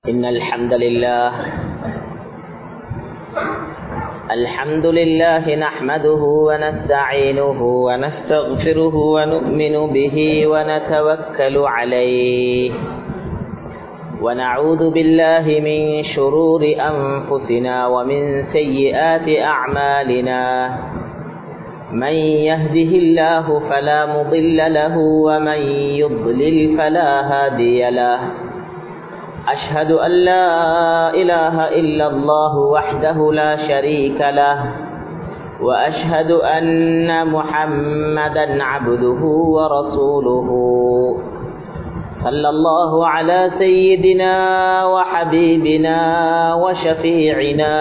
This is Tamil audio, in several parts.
إن الحمد لله الحمد لله نحمده ونستعينه ونستغفره ونؤمن به ونتوكل عليه ونعوذ بالله من شرور أنفسنا ومن سيئات أعمالنا من يهده الله فلا مضل له ومن يضلل فلا هادي له أشهد أن لا إله إلا الله وحده لا شريك له وأشهد أن محمدا عبده ورسوله صلى الله على سيدنا وحبيبنا وشفيعنا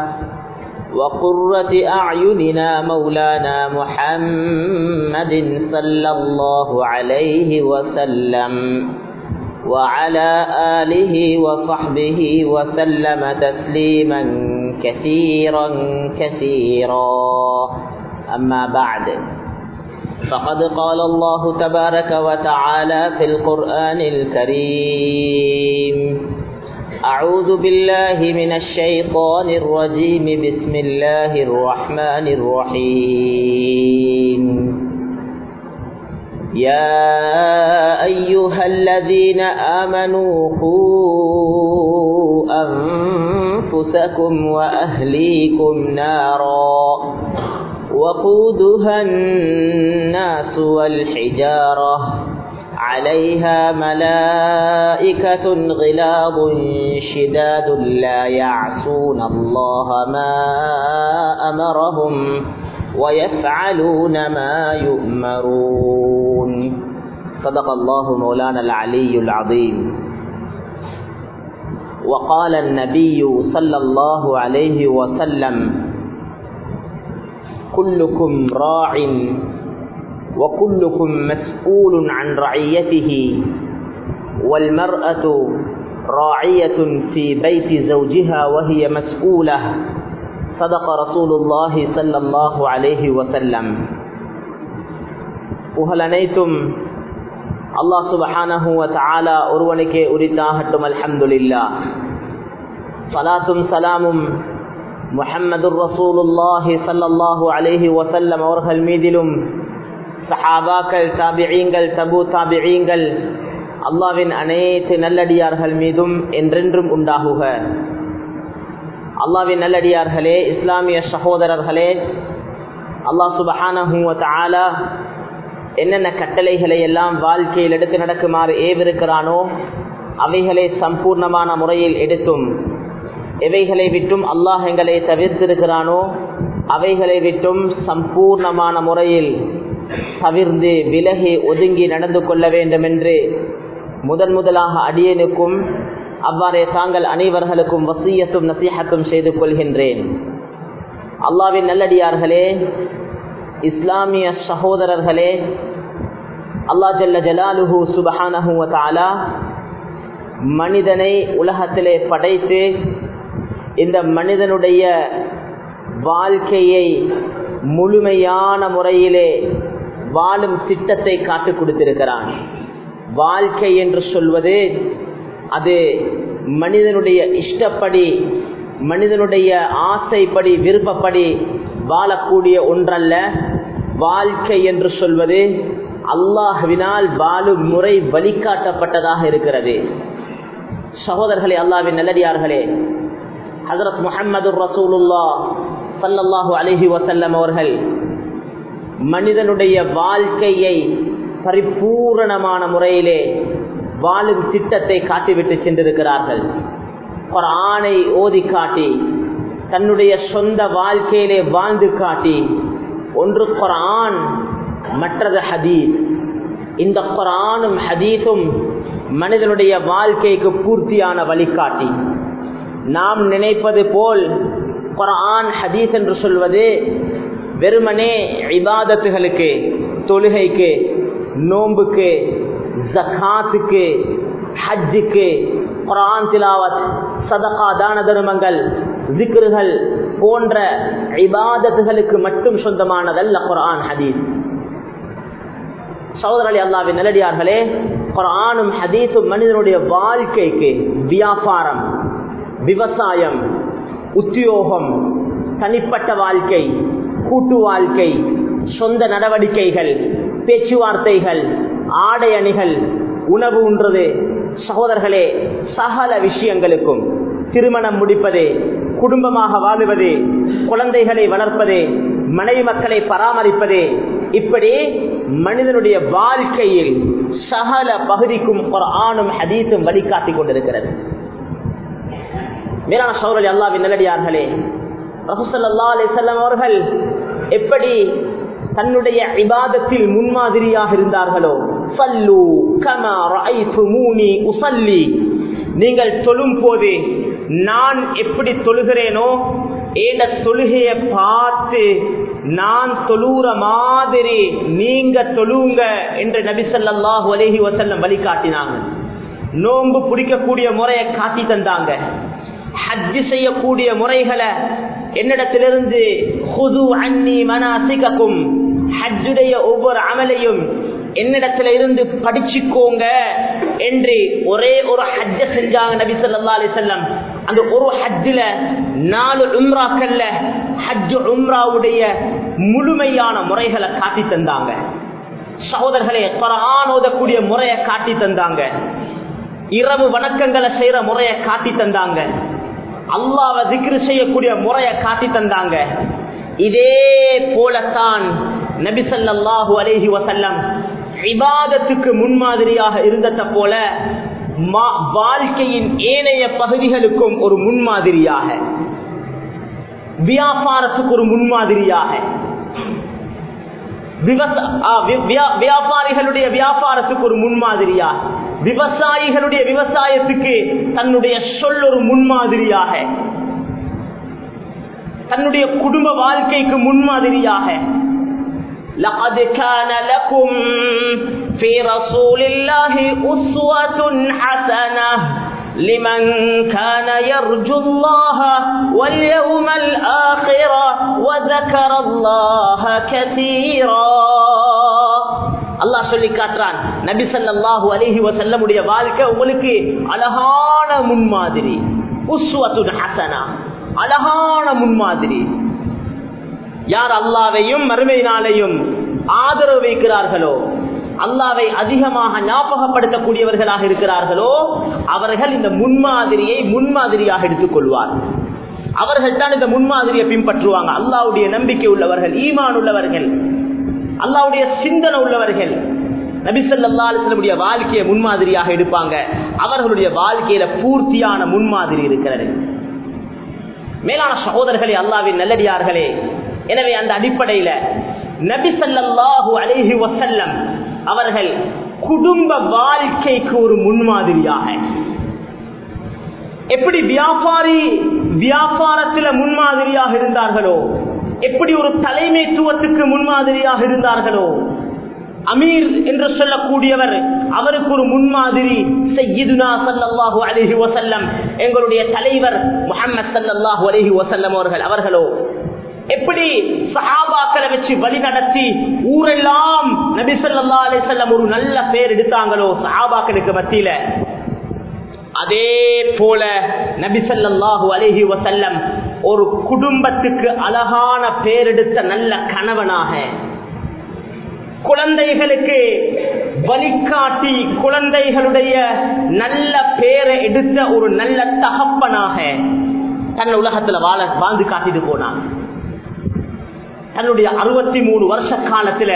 وقرة أعيننا مولانا محمد صلى الله عليه وسلم وعلى آله وصحبه وسلم تسليما كثيرا كثيرا أما بعد فقد قال الله تبارك وتعالى في القرآن الكريم أعوذ بالله من الشيطان الرجيم بسم الله الرحمن الرحيم يا أيها الذين آمنوا قوا أنفسكم وأهليكم نارا وقودها الناس والحجارة عليها ملائكة غلاظ شداد لا يعصون الله ما أمرهم ويفعلون ما يؤمرون صدق الله مولانا العلي العظيم وقال النبي صلى الله عليه وسلم كلكم راع وكلكم مسؤول عن رعيته والمرأة راعية في بيت زوجها وهي مسؤولة صدق رسول الله صلى الله عليه وسلم புகழ் அனைத்தும் அல்லாஹ் சுபஹானஹு வ தஆலா ஒருவனுக்கே உரித்தாகட்டும் அல்ஹம்துலில்லா சலாத்தும் சலாமும் முஹம்மதுர் ரசூலுல்லாஹி ஸல்லல்லாஹு அலைஹி வஸல்லம் அவர்கள் மீதிலும் சஹாபாக்கள் தாபிஈங்கள் தபு தாபிஈங்கள் அல்லாவின் அனைத்து நல்லடியார்கள் மீதும் என்றென்றும் உண்டாகுக அல்லாவின் நல்லடியார்களே இஸ்லாமிய சகோதரர்களே அல்லாஹ் சுபஹானஹு வ தஆலா என்னென்ன கட்டளைகளை எல்லாம் வாழ்க்கையில் எடுத்து நடக்குமாறு ஏவிருக்கிறானோ அவைகளை சம்பூர்ணமான முறையில் எடுத்தும் எவைகளை விட்டும் அல்லாஹ் எங்களை தவிர்த்திருக்கிறானோ அவைகளை விட்டும் சம்பூர்ணமான முறையில் தவிர்ந்து விலகி ஒதுங்கி நடந்து கொள்ள வேண்டும் என்று முதன் முதலாக அடியனுக்கும் அவ்வாறே தாங்கள் அனைவர்களுக்கும் வசியத்தும் நசீகத்தும் செய்து கொள்கின்றேன் அல்லாவின் நல்லடியார்களே இஸ்லாமிய சகோதரர்களே அல்லா ஜல்ல ஜலாலுஹு சுபஹானஹு தாலா மனிதனை உலகத்திலே படைத்து இந்த மனிதனுடைய வாழ்க்கையை முழுமையான முறையிலே வாழும் திட்டத்தை காட்டுக் கொடுத்திருக்கிறான் வாழ்க்கை என்று சொல்வது அது மனிதனுடைய இஷ்டப்படி மனிதனுடைய ஆசைப்படி விருப்பப்படி வாழக்கூடிய ஒன்றல்ல வாழ்க்கை என்று சொல்வது அல்லாஹுவினால் வாழும் முறை வழிகாட்டப்பட்டதாக இருக்கிறது சகோதரர்களே அல்லாவின் நல்லடியார்களே ஹசரத் முகமது ரசூலுல்லா சல்லல்லாஹு அலஹி வசல்லம் அவர்கள் மனிதனுடைய வாழ்க்கையை பரிபூரணமான முறையிலே வாழும் திட்டத்தை காட்டிவிட்டு சென்றிருக்கிறார்கள் ஒரு ஆணை ஓதி காட்டி தன்னுடைய சொந்த வாழ்க்கையிலே வாழ்ந்து காட்டி ஒன்று குரான் மற்றது ஹதீஸ் இந்த குரானும் ஹதீஸும் மனிதனுடைய வாழ்க்கைக்கு பூர்த்தியான வழிகாட்டி நாம் நினைப்பது போல் குரான் ஹதீஸ் என்று சொல்வது வெறுமனே இபாதத்துகளுக்கு தொழுகைக்கு நோம்புக்கு ஜக்காத்துக்கு ஹஜ்ஜுக்கு குரான் திலாவத் சதகா தான தர்மங்கள் ஜிக்ருகள் போன்ற இபாதத்துகளுக்கு மட்டும் சொந்தமானதல்ல குரான் ஹதீஸ் சகோதரலி அல்லாவின் நல்லடியார்களே குரானும் ஹதீஸும் மனிதனுடைய வாழ்க்கைக்கு வியாபாரம் விவசாயம் உத்தியோகம் தனிப்பட்ட வாழ்க்கை கூட்டு வாழ்க்கை சொந்த நடவடிக்கைகள் பேச்சுவார்த்தைகள் ஆடை அணிகள் உணவு உண்றது சகோதரர்களே சகல விஷயங்களுக்கும் திருமணம் முடிப்பது குடும்பமாக வாழுவது குழந்தைகளை வளர்ப்பது மனைவி மக்களை பராமரிப்பது இப்படி மனிதனுடைய வாழ்க்கையில் சகல பகுதிக்கும் ஒரு ஆணும் ஹதீஸும் வழிகாட்டி கொண்டிருக்கிறது மேலான சௌரல் அல்லாவின் நல்லடியார்களே ரசூசல்லா அலிசல்லாம் அவர்கள் எப்படி தன்னுடைய இபாதத்தில் முன்மாதிரியாக இருந்தார்களோ சல்லு கமா ரஐதுமூனி உசல்லி நீங்கள் தொழும் போது நான் எப்படி தொழுகிறேனோ ஏண்ட தொழுகையை பார்த்து நான் தொழுற மாதிரி நீங்க தொழுங்க என்று நபி ஸல்லல்லாஹு அலைஹி வஸல்லம் வழிகாட்டினாங்க நோன்பு பிடிக்கக்கூடிய முறையை காட்டி தந்தாங்க ஹஜ்ஜு செய்யக்கூடிய முறைகளை என்னிடத்திலிருந்து ஹுது அன்னி மனாசிகக்கும் ஹஜ்ஜுடைய ஒவ்வொரு அமலையும் என்னிடத்துல இருந்து படிச்சுக்கோங்க என்று ஒரே ஒரு ஹஜ்ஜ செஞ்சாங்க நபி சொல்லா அலி செல்லம் அந்த ஒரு ஹஜ்ஜில நாலு உம்ராக்கல்ல ஹஜ்ஜு உம்ராவுடைய முழுமையான முறைகளை காட்டி தந்தாங்க சகோதரர்களே குரான் ஓதக்கூடிய முறையை காட்டி தந்தாங்க இரவு வணக்கங்களை செய்யற முறையை காட்டி தந்தாங்க அல்லாவை திக்ரு செய்யக்கூடிய முறையை காட்டி தந்தாங்க இதே போலத்தான் நபிசல்லாஹு அலேஹி வசல்லம் இபாதத்துக்கு முன்மாதிரியாக இருந்தத போல வாழ்க்கையின் ஏனைய பகுதிகளுக்கும் ஒரு முன்மாதிரியாக வியாபாரத்துக்கு ஒரு முன்மாதிரியாக வியாபாரிகளுடைய வியாபாரத்துக்கு ஒரு முன்மாதிரியா விவசாயிகளுடைய விவசாயத்துக்கு தன்னுடைய சொல் ஒரு முன்மாதிரியாக தன்னுடைய குடும்ப வாழ்க்கைக்கு முன்மாதிரியாக لقد كان لكم في رسول الله أسوة حسنة لمن كان يرجو الله واليوم الآخر وذكر الله كثيرا அல்லாஹ் சொல்லி காட்டுறான் நபி சல்லாஹூ அலஹி வசல்லமுடைய வாழ்க்கை உங்களுக்கு அழகான முன்மாதிரி உஸ்வத்துன் ஹசனா அழகான முன்மாதிரி யார் அல்லாவையும் மறுமை நாளையும் ஆதரவு வைக்கிறார்களோ அல்லாவை அதிகமாக ஞாபகப்படுத்தக்கூடியவர்களாக இருக்கிறார்களோ அவர்கள் இந்த முன்மாதிரியை முன்மாதிரியாக எடுத்துக்கொள்வார் அவர்கள் தான் இந்த முன்மாதிரியை பின்பற்றுவாங்க அல்லாவுடைய நம்பிக்கை உள்ளவர்கள் ஈமான் உள்ளவர்கள் அல்லாவுடைய சிந்தனை உள்ளவர்கள் நபிசல்லாடைய வாழ்க்கையை முன்மாதிரியாக எடுப்பாங்க அவர்களுடைய வாழ்க்கையில பூர்த்தியான முன்மாதிரி இருக்கிறது மேலான சகோதரர்களே அல்லாவின் நல்லடியார்களே எனவே அந்த அடிப்படையில நபிசல்லாஹு அலேஹி வசல்லம் அவர்கள் குடும்ப வாழ்க்கைக்கு ஒரு முன்மாதிரியாக எப்படி வியாபாரி வியாபாரத்தில் முன்மாதிரியாக இருந்தார்களோ எப்படி ஒரு தலைமைத்துவத்துக்கு முன்மாதிரியாக இருந்தார்களோ அமீர் என்று சொல்லக்கூடியவர் அவருக்கு ஒரு முன்மாதிரி செய்யுதுனா சல்லாஹூ அலஹி வசல்லம் எங்களுடைய தலைவர் முகமது சல்லாஹூ அலஹி வசல்லம் அவர்கள் அவர்களோ எப்படி சஹாபாக்களை வச்சு வழி நடத்தி ஊரெல்லாம் நபி சொல்லா அலிசல்லம் ஒரு நல்ல பேர் எடுத்தாங்களோ சஹாபாக்களுக்கு மத்தியில அதே போல நபிசல்லாஹு அலஹி வசல்லம் ஒரு குடும்பத்துக்கு அழகான பேரெடுத்த நல்ல கணவனாக குழந்தைகளுக்கு வழிகாட்டி குழந்தைகளுடைய நல்ல பேரை எடுத்த ஒரு நல்ல தகப்பனாக தன் உலகத்துல வாழ வாழ்ந்து காட்டிட்டு போனான் தன்னுடைய அறுபத்தி மூணு வருஷ காலத்துல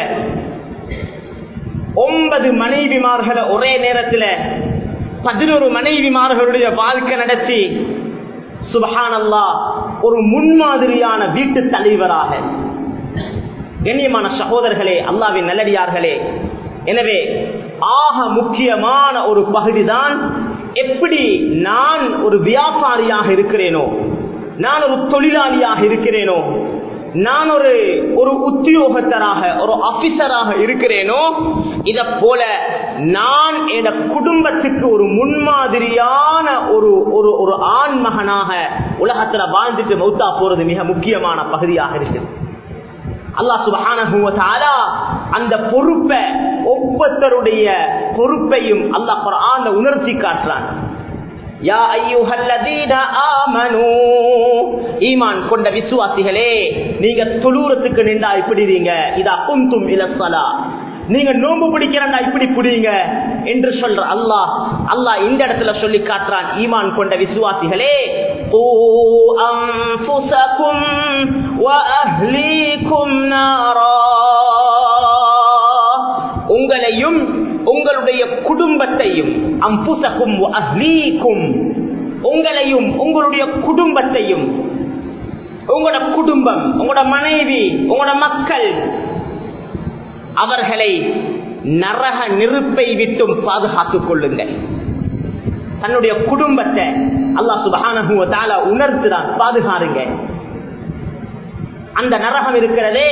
ஒன்பது மனைவிமார்களை ஒரே நேரத்தில் பதினோரு மனைவிமார்களுடைய வாழ்க்கை நடத்தி சுபஹானல்லா ஒரு முன்மாதிரியான வீட்டு தலைவராக கண்ணியமான சகோதரர்களே அல்லாவின் நல்லடியார்களே எனவே ஆக முக்கியமான ஒரு பகுதிதான் எப்படி நான் ஒரு வியாபாரியாக இருக்கிறேனோ நான் ஒரு தொழிலாளியாக இருக்கிறேனோ நான் ஒரு ஒரு உத்தியோகத்தராக ஒரு ஆபீசராக இருக்கிறேனோ இத போல நான் என் குடும்பத்துக்கு ஒரு முன்மாதிரியான ஒரு ஒரு ஒரு ஆண் மகனாக உலகத்துல வாழ்ந்துட்டு மௌத்தா போறது மிக முக்கியமான பகுதியாக இருக்குது அல்லா சுபஹான அந்த பொறுப்பை ஒவ்வொருத்தருடைய பொறுப்பையும் அல்லாஹ் குர்ஆன்ல உணர்த்தி காட்டுறான் யா ஐயுஹல்லதீன ஆமனூ ஈமான் கொண்ட விசுவாசிகளே நீங்க தொழுறதுக்கு நின்றா இப்படிறீங்க இதா குந்தும் இலசலா நீங்க நோம்பு பிடிக்கிறா இப்படி புடிங்க என்று சொல்ற அல்லாஹ் அல்லாஹ் இந்த இடத்துல சொல்லி காட்டுறான் ஈமான் கொண்ட விசுவாசிகளே ஓ அன்புசக்கும் வஅஹ்லீக்கும் நாரா உங்களையும் உங்களுடைய குடும்பத்தையும் அம்புசக்கும் அஹ்லீக்கும் உங்களையும் உங்களுடைய குடும்பத்தையும் உங்களோட குடும்பம் உங்களோட மனைவி உங்களோட மக்கள் அவர்களை நரக நெருப்பை விட்டும் பாதுகாத்துக் கொள்ளுங்கள் தன்னுடைய குடும்பத்தை அல்லாஹ் சுபஹான உணர்த்துதான் பாதுகாருங்க அந்த நரகம் இருக்கிறதே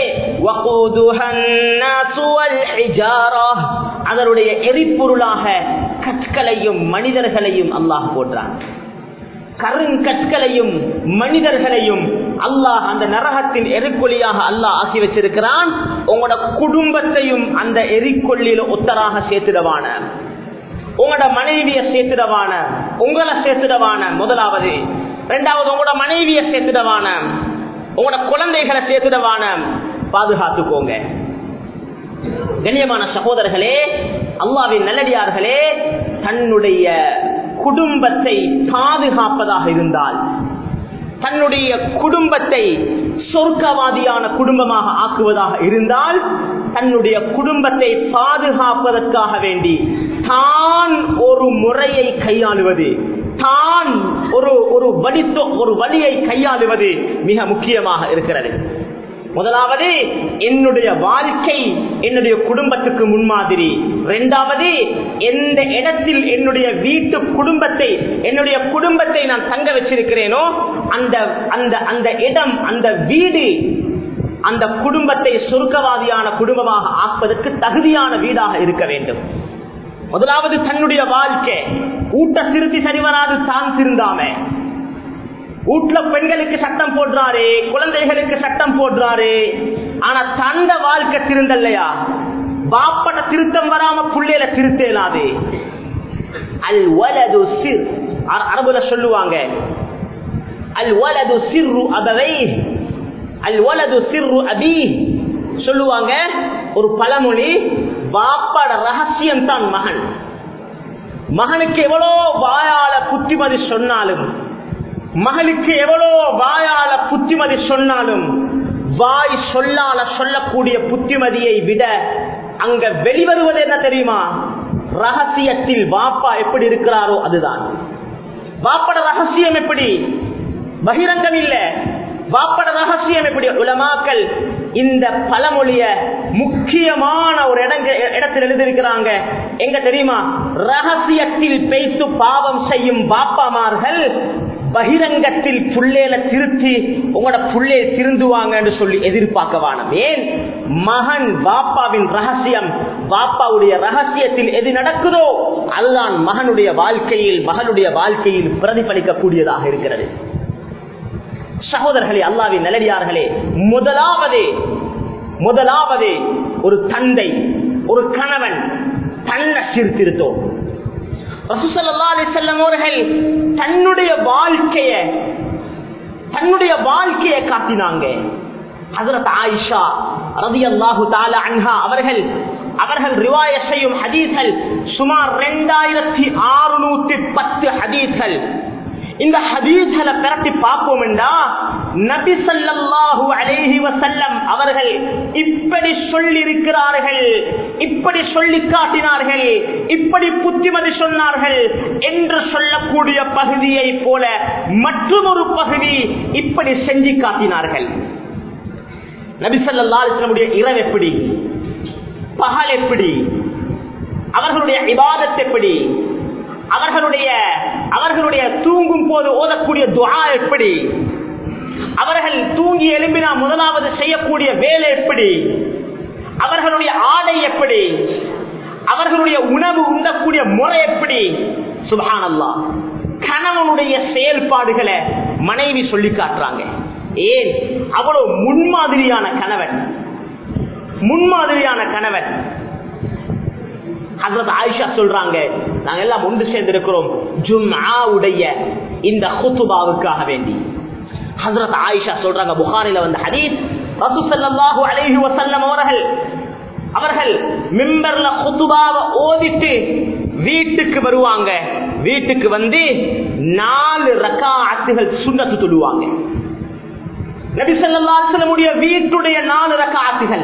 அதனுடைய எரிபொருளாக கற்களையும் மனிதர்களையும் அல்லாஹ் போன்றான் கருங்கற்களையும் மனிதர்களையும் அல்லாஹ் அந்த நரகத்தின் எரிக்கொல்லியாக அல்லாஹ் ஆக்கி வச்சிருக்கிறான் உங்களோட குடும்பத்தையும் அந்த எரிக்கொல்லியில ஒத்தராக சேர்த்துடவான உங்களோட மனைவிய சேர்த்துடவான உங்களை சேர்த்துடவான முதலாவது இரண்டாவது உங்களோட மனைவிய சேர்த்துடவான உங்களோட குழந்தைகளை சேர்த்துடவான பாதுகாத்துக்கோங்க கண்ணியமான சகோதரர்களே அல்லாவின் நல்லடியார்களே தன்னுடைய குடும்பத்தை பாதுகாப்பதாக இருந்தால் தன்னுடைய குடும்பத்தை சொர்க்கவாதியான குடும்பமாக ஆக்குவதாக இருந்தால் தன்னுடைய குடும்பத்தை பாதுகாப்பதற்காக வேண்டி தான் ஒரு முறையை கையாளுவது தான் ஒரு ஒரு வடித்தோ ஒரு வழியை கையாளுவது மிக முக்கியமாக இருக்கிறது முதலாவது என்னுடைய வாழ்க்கை என்னுடைய குடும்பத்துக்கு முன்மாதிரி இரண்டாவது எந்த இடத்தில் என்னுடைய வீட்டு குடும்பத்தை என்னுடைய குடும்பத்தை நான் தங்க வச்சிருக்கிறேனோ அந்த அந்த அந்த இடம் அந்த வீடு அந்த குடும்பத்தை சுருக்கவாதியான குடும்பமாக ஆக்குவதற்கு தகுதியான வீடாக இருக்க வேண்டும் முதலாவது தன்னுடைய வாழ்க்கை ஊட்ட திருத்தி சரிவராது தான் திருந்தாம வீட்டுல பெண்களுக்கு சட்டம் போடுறாரு குழந்தைகளுக்கு சட்டம் போடுறாரு ஆனா தந்த வாழ்க்கை திருந்தல்லையா பாப்பட திருத்தம் வராம புள்ளையில திருத்தேலாது அல் வலது சிர் அரபுல சொல்லுவாங்க அல் வலது சிறு அபவை அல் வலது சிறு அபி சொல்லுவாங்க ஒரு பழமொழி பாப்பட ரகசியம் தான் மகன் மகனுக்கு எவ்வளோ வாயால புத்திமதி சொன்னாலும் மகளுக்கு எவ்வளோ வாயால புத்திமதி சொன்னாலும் வாய் சொல்லால சொல்லக்கூடிய புத்திமதியை விட அங்க வெளிவருவது என்ன தெரியுமா ரகசியத்தில் வாப்பா எப்படி இருக்கிறாரோ அதுதான் வாப்பட ரகசியம் எப்படி பகிரங்கம் இல்ல வாப்பட ரகசியம் எப்படி உலமாக்கல் இந்த பழமொழிய முக்கியமான ஒரு இடங்க இடத்தில் எழுதியிருக்கிறாங்க எங்க தெரியுமா ரகசியத்தில் பேசு பாவம் செய்யும் பாப்பாமார்கள் பகிரங்கத்தில் புள்ளேல திருத்தி உங்களோட புள்ளே திருந்துவாங்கன்னு சொல்லி எதிர்பார்க்க வானம் ஏன் மகன் வாப்பாவின் ரகசியம் வாப்பாவுடைய ரகசியத்தில் எது நடக்குதோ அதுதான் மகனுடைய வாழ்க்கையில் மகனுடைய வாழ்க்கையில் பிரதிபலிக்கக்கூடியதாக இருக்கிறது சகோதரர்களே அல்லாவின் நிலடியார்களே முதலாவது முதலாவது ஒரு தந்தை ஒரு கணவன் தன்னை சீர்திருத்தோம் அவர்கள் தன்னுடைய வாழ்க்கைய தன்னுடைய வாழ்க்கையை காட்டினாங்க ஹசரத் ஆயிஷா ரதி அல்லாஹு தாலா அன்ஹா அவர்கள் அவர்கள் ரிவாய செய்யும் ஹதீஸ்கள் சுமார் இரண்டாயிரத்தி அறுநூத்தி பத்து ஹதீஸ்கள் இந்த ஹதீஸ்களை பிரட்டி பார்ப்போம் என்றா நபி சல்லாஹூ அலேஹி வசல்லம் அவர்கள் இப்படி சொல்லி இருக்கிறார்கள் இப்படி சொல்லி காட்டினார்கள் இப்படி புத்திமதி சொன்னார்கள் என்று சொல்லக்கூடிய பகுதியை போல மற்றொரு பகுதி இப்படி செஞ்சு காட்டினார்கள் நபிசல்லா இஸ்லமுடைய இரவு எப்படி பகல் எப்படி அவர்களுடைய இபாதத் எப்படி அவர்களுடைய அவர்களுடைய தூங்கும் போது ஓதக்கூடிய துவா எப்படி அவர்கள் தூங்கி எழும்பினா முதலாவது செய்யக்கூடிய வேலை எப்படி அவர்களுடைய ஆடை எப்படி அவர்களுடைய உணவு உண்டக்கூடிய முறை எப்படி சுபானல்லா கணவனுடைய செயல்பாடுகளை மனைவி சொல்லி காட்டுறாங்க ஏன் அவ்வளவு முன்மாதிரியான கணவன் முன்மாதிரியான கணவன் ஹசரத் ஆயிஷா சொல்றாங்க நாங்க எல்லாம் ஒன்று சேர்ந்திருக்கிறோம் ஜும்ஆவுடைய இந்த ஹுத்துபாவுக்காக வேண்டி ஹசரத் ஆயிஷா சொல்றாங்க புகாரில வந்த ஹதீஸ் ரசூ ஸல்லல்லாஹு அலைஹி வஸல்லம் அவர்கள் அவர்கள் மிம்பர்ல குத்துபாவை ஓதிட்டு வீட்டுக்கு வருவாங்க வீட்டுக்கு வந்து நாலு ரக்காத்துகள் சுண்ணத்து தொழுவாங்க நபி ஸல்லல்லாஹு அலைஹி வஸல்லமுடைய வீட்டுடைய நாலு ரக்காத்துகள்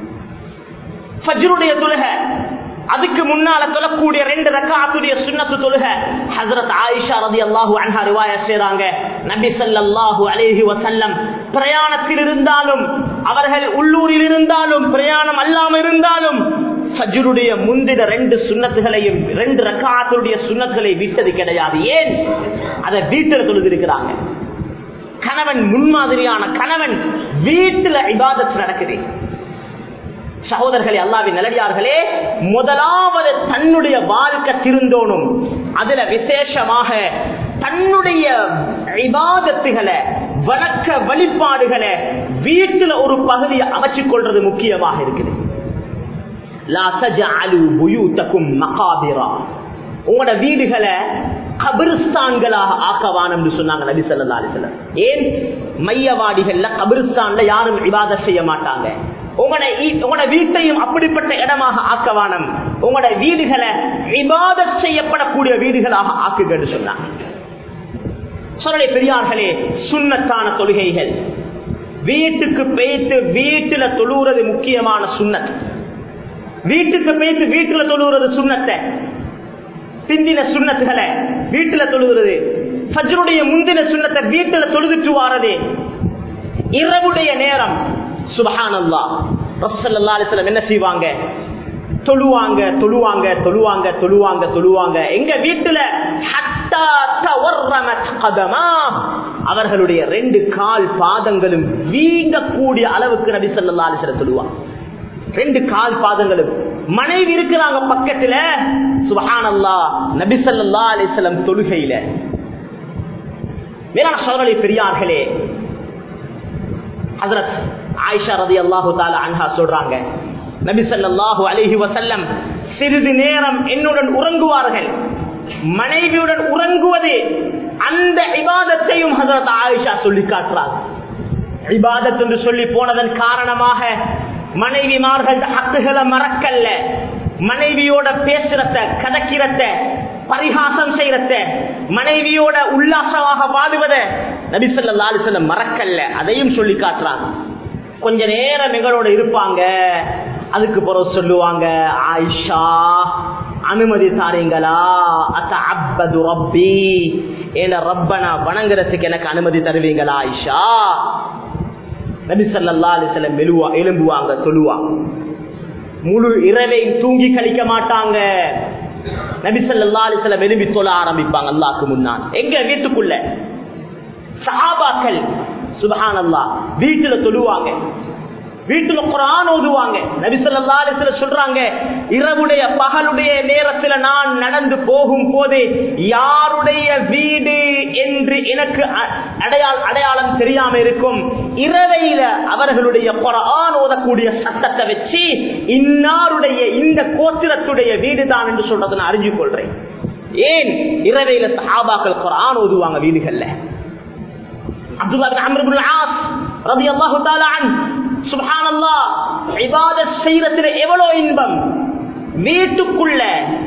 ஃபஜ்ருடைய தொழுகை அதுக்கு முன்னால தொழக்கூடிய ரெண்டு ரக்காத்துடைய சுண்ணத்து தொழுக ஹசரத் ஆயிஷா ரலியல்லாஹு அன்ஹா ரிவாயத் செய்றாங்க நபி ஸல்லல்லாஹு அலைஹி வஸல்லம் பிரயாணத்தில் இருந்தாலும் அவர்கள் உள்ளூரில் இருந்தாலும் பிரயாணம் அல்லாம இருந்தாலும் ஃபஜ்ருடைய முந்தின ரெண்டு சுண்ணத்துகளையும் ரெண்டு ரக்காத்துடைய சுண்ணத்துகளை விட்டது கிடையாது ஏன் அதை வீட்டில் தொழுதிருக்கிறாங்க கணவன் முன்மாதிரியான கணவன் வீட்டுல இபாதத் நடக்குது சகோதரர்களே அல்லாவின் நிலடியார்களே முதலாவது தன்னுடைய வாழ்க்கை திருந்தோனும் அதுல விசேஷமாக தன்னுடைய இபாதத்துகளை வணக்க வழிபாடுகளை வீட்டுல ஒரு பகுதியை அமைச்சுக் கொள்றது முக்கியமாக இருக்குது லா தஜஅலு புயூத்தக்கும் மகாபிரா உங்களோட வீடுகளை கபிரிஸ்தான்களாக ஆக்கவானம் சொன்னாங்க நபி ஸல்லல்லாஹு அலைஹி வஸல்லம் ஏன் மையவாடிகள்ல கபிரிஸ்தான்ல யாரும் இபாதத் செய்ய மாட்டாங்க உங்களோட உங்களோட வீட்டையும் அப்படிப்பட்ட இடமாக ஆக்கவானம் உங்களோட வீடுகளை இபாதத் செய்யப்படக்கூடிய வீடுகளாக ஆக்குங்கன்னு சொன்னாங்க சொல்லலை பெரியார்களே சுண்ணத்தான தொழுகைகள் வீட்டுக்கு பேய்த்து வீட்டுல தொழுகிறது முக்கியமான சுண்ணத் வீட்டுக்கு பேய்த்து வீட்டுல தொழுகிறது சுண்ணத்தை பிந்தின சுண்ணத்துகளை வீட்டுல தொழுகிறது ஃபஜ்ருடைய முந்தின சுண்ணத்தை வீட்டுல தொழுதுட்டு வாரது இரவுடைய நேரம் சுபஹானல்லா ரசல்லா அலிஸ்லம் என்ன செய்வாங்க தொழுவாங்க தொழுவாங்க தொழுவாங்க தொழுவாங்க தொழுவாங்க எங்க வீட்டுல ஹத்தா தவர்ரமத் கதமா அவர்களுடைய ரெண்டு கால் பாதங்களும் வீங்கக்கூடிய அளவுக்கு நபி ஸல்லல்லாஹு அலைஹி வஸல்லம் தொழுவாங்க ரெண்டு கால் பாதங்களும் மனைவி இருக்கிறாங்க பக்கத்துல சுபஹானல்லா நபி ஸல்லல்லாஹு அலைஹி வஸல்லம் தொழுகையில மேலான சோழலை பெரியார்களே ஹசரத் ஆயிஷா ரதி அல்லாஹு தாலா அன்ஹா சொல்றாங்க நபி ஸல்லல்லாஹு அலைஹி வஸல்லம் சிறிது நேரம் என்னுடன் உறங்குவார்கள் மனைவியுடன் உறங்குவது அந்த இபாதத்தையும் ஹசரத் ஆயிஷா சொல்லி காட்டுறாங்க இபாதத் என்று சொல்லி போனதன் காரணமாக மனைவிமார்கள் ஹக்குகளை மறக்கல்ல மனைவியோட பேசுறத கதக்கிறத பரிகாசம் செய்யறத மனைவியோட உல்லாசமாக வாழுவத நபிசல்லா அலிசல்லம் மறக்கல்ல அதையும் சொல்லி காட்டுறாங்க கொஞ்ச நேரம் எங்களோட இருப்பாங்க அதுக்கு பிறகு சொல்லுவாங்க ஆயிஷா அனுமதி தாரீங்களா அத்த அப்பது ரப்பி ஏன ரப்பனா வணங்குறதுக்கு எனக்கு அனுமதி தருவீங்களா ஆயிஷா நபி சல்லா அலிசல்லம் மெலுவா எலும்புவாங்க தொழுவாங்க முழு இரவை தூங்கி கழிக்க மாட்டாங்க நபி சல்லா அலிசல்லம் எலும்பி தொழ ஆரம்பிப்பாங்க அல்லாக்கு முன்னால் எங்க வீட்டுக்குள்ள சஹாபாக்கள் சுபஹான் அல்லா வீட்டுல தொழுவாங்க வீட்டுல குரான் ஓதுவாங்க நபிசல்லா அலிஸ்ல சொல்றாங்க இரவுடைய பகலுடைய நேரத்துல நான் நடந்து போகும் போது யாருடைய வீடு என்று எனக்கு அடையாள அடையாளம் தெரியாம இருக்கும் இரவையில அவர்களுடைய குரான் ஓதக்கூடிய சத்தத்தை வச்சு இன்னாருடைய இந்த கோத்திரத்துடைய வீடு தான் என்று சொல்றதை நான் அறிஞ்சு கொள்றேன் ஏன் இரவையில சஹாபாக்கள் குரான் ஓதுவாங்க வீடுகள்ல அப்துல்லா பின் அம்ர் இப்னு ஆஸ் ரலியல்லாஹு தஆலா அன் சுப்ஹானல்லாஹ் இபாதத் செய்யறதுல எவ்வளவு இன்பம் வீட்டுக்குள்ள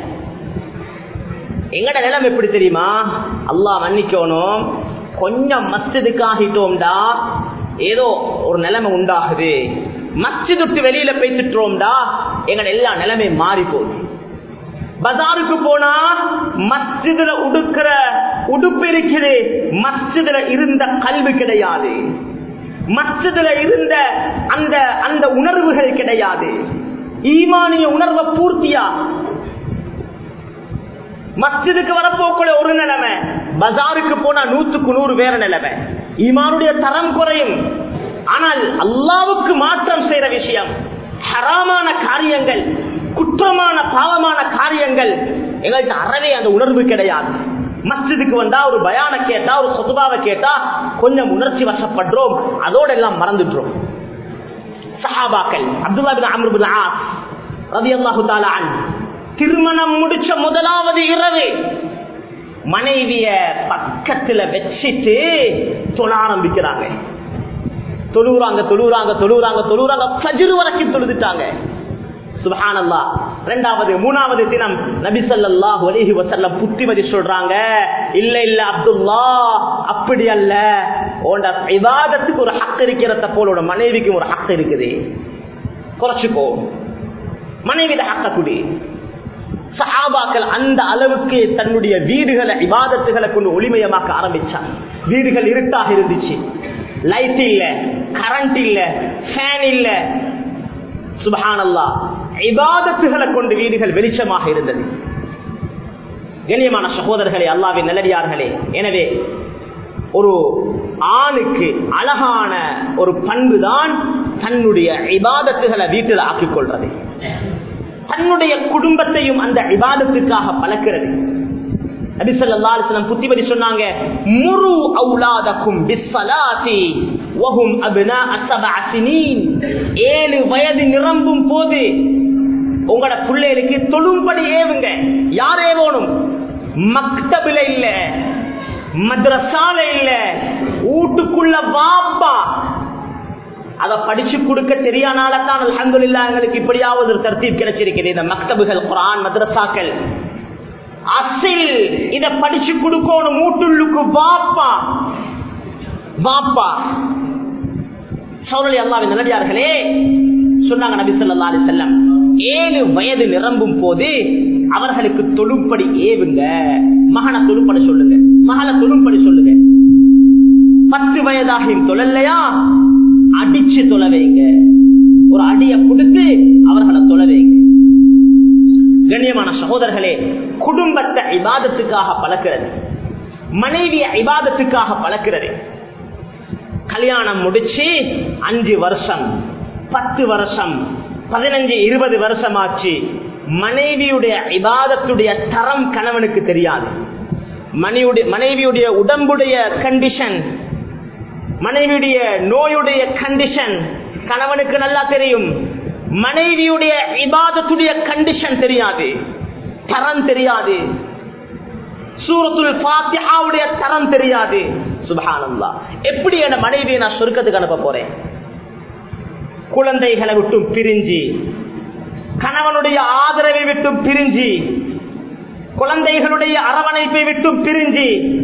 எங்கட நிலம் எப்படி தெரியுமா அல்லாஹ் மன்னிக்கணும் கொஞ்சம் மஸ்ஜிதுக்கு ஆகிட்டோம்டா ஏதோ ஒரு நிலைமை உண்டாகுது மஸ்ஜித் விட்டு வெளியில பேசிட்டோம்டா எங்கட எல்லா நிலைமையும் மாறி போகுது பஜாருக்கு போனா மஸ்ஜிதுல உடுக்கிற உடுப்பு இருக்குது மஸ்ஜிதுல இருந்த கல்வி கிடையாது மஸ்ஜிதுல இருந்த அந்த அந்த உணர்வுகள் கிடையாது ஈமானிய உணர்வை பூர்த்தியா மஸ்ஜிதுக்கு வரப்போக்குள்ள ஒரு நிலைமை பஜாருக்கு போனா நூத்துக்கு நூறு வேற நிலைமை ஈமானுடைய தரம் குறையும் ஆனால் அல்லாவுக்கு மாற்றம் செய்யற விஷயம் ஹராமான காரியங்கள் குற்றமான பாவமான காரியங்கள் எங்கள்கிட்ட அறவே அந்த உணர்வு கிடையாது மஸ்ஜிதுக்கு வந்தா ஒரு பயான கேட்டா ஒரு சொத்துபாவை கேட்டா கொஞ்சம் உணர்ச்சி வசப்படுறோம் அதோட எல்லாம் மறந்துடுறோம் சஹாபாக்கள் அப்துல்லா பின் அம்ரு பின் ஆஸ் ரலியல்லாஹு தஆலா அன்ஹு திருமணம் முடிச்ச முதலாவது இரவு மனைவிய பக்கத்துல வச்சிட்டு தொழ ஆரம்பிக்கிறாங்க தொழுறாங்க தொழுறாங்க தொழுறாங்க தொழுறாங்க ஃபஜ்ர் வரைக்கும் தொழுதுட்டாங்க சுபஹானல்லா இரண்டாவது மூணாவது தினம் நபி ஸல்லல்லாஹு அலைஹி வஸல்லம் புத்திமதி சொல்றாங்க இல்ல இல்ல அப்துல்லா அப்படி அல்ல உன்ட இபாதத்துக்கு ஒரு ஹக் இருக்கிறத போல உன் மனைவிக்கு ஒரு ஹக் இருக்குது குறைச்சுக்கோ மனைவிட ஹக்க குடி சஹாபாக்கள் அந்த அளவுக்கு தன்னுடைய வீடுகளை இபாதத்துகளை கொண்டு ஒளிமயமாக்க ஆரம்பிச்சாங்க வீடுகள் இருட்டாக இருந்துச்சு லைட் இல்ல கரண்ட் இல்ல ஃபேன் இல்ல சுபஹானல்லா இபாதத்துகளை கொண்டு வீடுகள் வெளிச்சமாக இருந்தது கண்ணியமான சகோதரர்களே அல்லாவின் நல்லடியார்களே எனவே ஒரு ஆணுக்கு அழகான ஒரு பண்பு தான் தன்னுடைய இபாதத்துகளை வீட்டில் ஆக்கிக் கொள்றது தன்னுடைய குடும்பத்தையும் அந்த இபாதத்துக்காக பழக்கிறது நபிசல்லாஸ்லம் புத்திபதி சொன்னாங்க முரு அவுலாதக்கும் பிஸ்ஸலாத்தி வஹும் அப்னாஅ சபஅ சினீன் ஏழு வயது நிரம்பும் போது உங்களோட பிள்ளைகளுக்கு தொழும்படி ஏவுங்க யார் ஏவோனும் மக்தபில இல்ல மദ്രസാல இல்ல வீட்டுக்குள்ள வாப்பா அத படிச்சு கொடுக்க தெரியானால தான் அல்ஹம்துலில்லாஹ் எங்களுக்கு இப்படியாவது ஒரு தர்த்தீப் கிடைச்சிருக்குது இந்த மக்தபுகள் குர்ஆன் மദ്രസാக்கள் அசில் இத படிச்சு கொடுக்கணும் மூட்டுள்ளுக்கு வாப்பா வாப்பா சௌரலி அல்லாவின் நல்லடியார்களே சொன்னாங்க நபி சொல்லா அலி செல்லம் ஏழு வயது நிரம்பும் போது அவர்களுக்கு தொழும்படி ஏவுங்க மகனை தொழும்படி சொல்லுங்க மகளை தொழும்படி சொல்லுங்க பத்து வயதாகியும் தொழலையா அடிச்சு தொலை வைங்க ஒரு அடிய கொடுத்து அவர்களை தொலை வைங்க கண்ணியமான சகோதரர்களே குடும்பத்தை இபாதத்துக்காக பழக்கிறது மனைவிய இபாதத்துக்காக பழக்கிறது கல்யாணம் முடிச்சு அஞ்சு வருஷம் பத்து வருஷம் பதினஞ்சு இருபது வருஷம் ஆச்சு மனைவியுடைய இபாதத்துடைய தரம் கணவனுக்கு தெரியாது மனைவியுடைய மனைவியுடைய உடம்புடைய கண்டிஷன் மனைவியுடைய நோயுடைய கண்டிஷன் கணவனுக்கு நல்லா தெரியும் மனைவியுடைய இபாதத்துடைய கண்டிஷன் தெரியாது தரம் தெரியாது சூரத்துல் ஃபாத்திஹாவுடைய தரம் தெரியாது சுபஹானல்லாஹ் எப்படி என் மனைவியை நான் சொர்க்கத்துக்கு அனுப்ப போறேன் குழந்தைகளை விட்டும் பிரிஞ்சு கணவனுடைய ஆதரவை விட்டும் பிரிஞ்சு குழந்தைகளுடைய அரவணைப்பை விட்டும் பிரிஞ்சு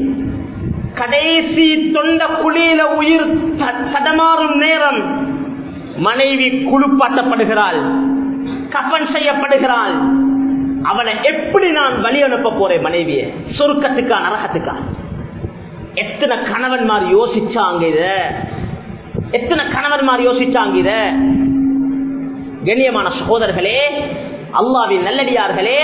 கடைசி தொண்ட குழியில உயிர் தடமாறும் நேரம் மனைவி குழுப்பாட்டப்படுகிறாள் கஃபன் செய்யப்படுகிறாள் அவனை எப்படி நான் வழி அனுப்ப போறேன் மனைவிய சொருக்கத்துக்கா நரகத்துக்கா எத்தனை கணவன்மார் யோசிச்சாங்க இத எத்தனை கணவன்மார் யோசிச்சாங்க இத கண்ணியமான சகோதரர்களே அல்லாவின் நல்லடியார்களே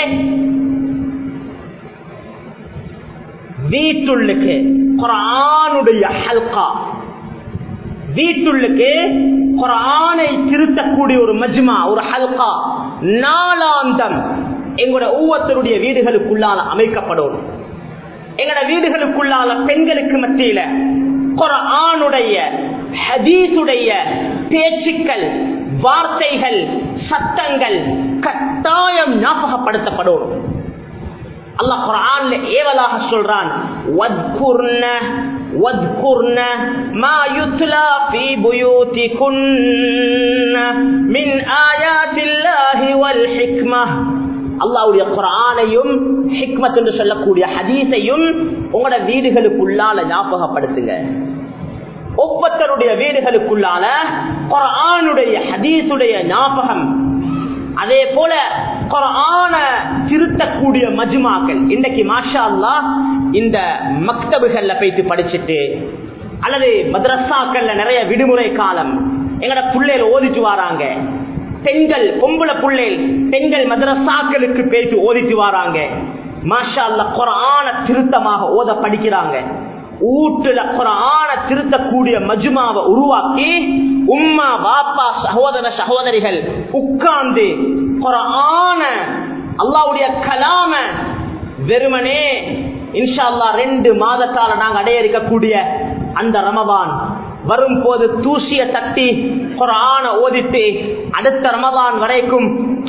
வீட்டுள்ளுக்கு குரானுடைய ஹல்கா வீட்டுள்ளுக்கு குரானை திருத்தக்கூடிய ஒரு மஜ்மா ஒரு ஹல்கா நாளாந்தம் எங்களோட ஒவ்வொருத்தருடைய வீடுகளுக்குள்ளால அமைக்கப்படும் எங்களோட வீடுகளுக்குள்ளால பெண்களுக்கு மத்தியில குரானுடைய ஹதீசுடைய பேச்சுக்கள் வார்த்தைகள் சத்தங்கள் கட்டாயம் ஞாபகப்படுத்தப்படும் அல்லாஹ் குர்ஆன்ல ஏவலாக சொல்றான் வத்குர்ன வத்குர்ன மா யுத்லா ஃபீ புயூதிகுன்ன மின் ஆயாத்தில்லாஹி வல் ஹிக்மஹ் அல்லாஹ்வுடைய குர்ஆனையும் ஹிக்மத் என்று சொல்லக்கூடிய ஹதீஸையும் உங்களோட வீடுகளுக்குள்ளால ஞாபகப்படுத்துங்க ஒவ்வொருத்தருடைய வீடுகளுக்குள்ளால குர்ஆனுடைய ஹதீஸுடைய ஞாபகம் அதே போல குரான திருத்தக்கூடிய மஜ்மாக்கள் இன்னைக்கு மாஷா அல்லா இந்த மக்தபுகள்ல போயிட்டு படிச்சுட்டு அல்லது மദ്രസാக்கள்ல நிறைய விடுமுறை காலம் எங்கட பிள்ளைகள் ஓதிட்டு வராங்க பெண்கள் பொம்பளை பிள்ளைகள் பெண்கள் மദ്രസാக்களுக்கு போயிட்டு ஓதிட்டு வராங்க மாஷா அல்லா குரான திருத்தமாக ஓத படிக்கிறாங்க ஊட்டுல குரான திருத்தக்கூடிய மஜ்மாவை உருவாக்கி உம்மா பாப்பா சகோதர சகோதரிகள் உட்கார்ந்து குரான அல்லாவுடைய கலாம வெறுமனே இன்ஷா அல்லா ரெண்டு மாதத்தால நாங்க அடைய இருக்கக்கூடிய அந்த ரமபான் வரும்போது தூசிய தட்டி குரான ஓதிட்டு அடுத்த ரமபான் வரைக்கும்